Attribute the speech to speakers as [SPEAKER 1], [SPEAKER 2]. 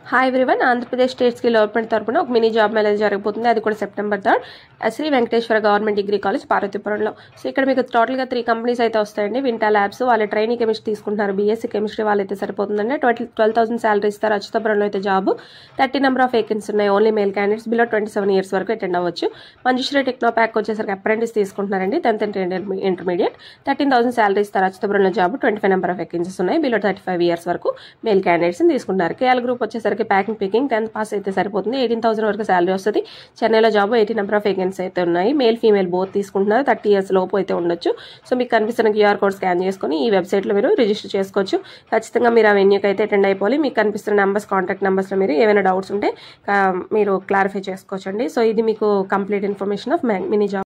[SPEAKER 1] hi everyone Andhra Pradesh state skill development తరపున ఒక mini job మేళ జరగబోతుంది అది కూడా September third Shri Venkateswara government degree college పార్వతీపురంలో సో ఇక్కడ మీకు టోటల్గా త్రీ కంపెనీస్ అయితే వస్తాయండి వింటా ల్యాబ్స్ వాళ్ళ ట్రైనింగ్ కెమిస్ట్రీ తీసుకుంటున్నారు బీఎస్సీ కెమిస్ట్రీ వాళ్ళైతే సరిపోతుందండి ట్వంటీ ట్వెల్వ్ థౌసండ్ శాలరీ ఇస్తారు అచ్యుతాపురంలో అయితే job thirty number of vacancy ఉన్నాయి only male candidates below twenty seven years వరకు అటెండ్ అవ్వచ్చు మంజుశ్రీ టెక్నో ప్యాక్ వచ్చేసరికి అప్రెంటిస్ తీసుకుంటున్నారండి tenth intermediate thirteen thousand salary ఇస్తారు అచ్యుతాపురంలో job twenty five number of vacancies ఉన్నాయి బిలో థర్టీ ఫైవ్ ఇయర్స్ వరకు male క్యాండిడేట్స్ని తీసుకుంటున్నారు కేఎల్ గ్రూప్ వచ్చేసరికి ప్యాకింగ్ పికింగ్ టెన్త్ పాస్ అయితే సరిపోతుంది ఎయిటీన్ థౌసండ్ వరకు శాలరీ వస్తుంది చెన్నైలో job eighty number of vacancy అయితే ఉన్నాయి మేల్ ఫీమేల్ బోత్ తీసుకుంటున్నారు థర్టీ ఇయర్స్ లోపు అయితే ఉండొచ్చు సో మీకు కనిపిస్తున్న క్యూఆర్ కోడ్ స్కాన్ చేసుకొని ఈ వెబ్సైట్లో మీరు రిజిస్టర్ చేసుకోవచ్చు ఖచ్చితంగా మీరు ఆ వెన్యూకి అయితే అటెండ్ అయిపోవాలి మీకు కనిపిస్తున్న నెంబర్స్ కాంటాక్ట్ నెంబర్స్లో మీరు ఏమైనా డౌట్స్ ఉంటే ఆ, మీరు క్లారిఫై చేసుకోవచ్చండి సో ఇది మీకు complete information of mini job